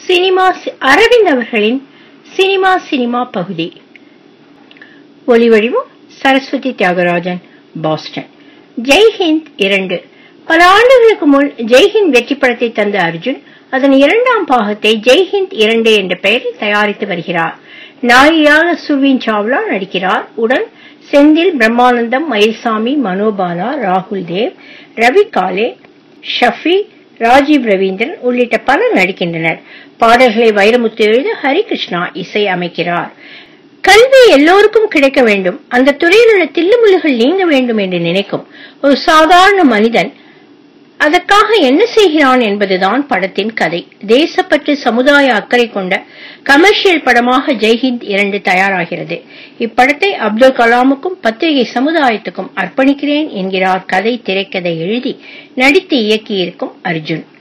cinema Aravind அவர்களின் cinema cinema பகுதி ஒளிவடிவம் சரஸ்வதி தியாகராஜன் பாஸ்டன் ஜெய்ஹிந்த் இரண்டு பல ஆண்டுகளுக்கு முன் ஜெய்ஹிந்த் வெற்றி படத்தை தந்த அர்ஜுன் அதன் இரண்டாம் பாகத்தை ஜெய்ஹிந்த் இரண்டு என்ற பெயரில் தயாரித்து வருகிறார் நாயியாக சுர்வீன் சாவ்லா நடிக்கிறார் உடன் செந்தில் பிரம்மானந்தம் மயில்சாமி மனோபாலா ராகுல் தேவ் ரவி காலே ஷஃபி ராஜீவ் ரவீந்திரன் உள்ளிட்ட பலர் நடிக்கின்றனர் பாடல்களை வைரமுத்து எழுத ஹரிகிருஷ்ணா இசை அமைக்கிறார் கல்வி எல்லோருக்கும் கிடைக்க வேண்டும் அந்த துறையில் உள்ள தில்லுமுள்ளுகள் நீங்க வேண்டும் என்று நினைக்கும் ஒரு சாதாரண மனிதன் அதற்காக என்ன செய்கிறான் என்பதுதான் படத்தின் கதை தேசப்பற்று சமுதாய அக்கறை கொண்ட கமர்ஷியல் படமாக ஜெய்ஹிந்த் இரண்டு தயாராகிறது இப்படத்தை அப்துல் கலாமுக்கும் பத்திரிகை சமுதாயத்துக்கும் அர்ப்பணிக்கிறேன் என்கிறார் கதை திரைக்கதை எழுதி நடித்து இயக்கியிருக்கும் அர்ஜுன்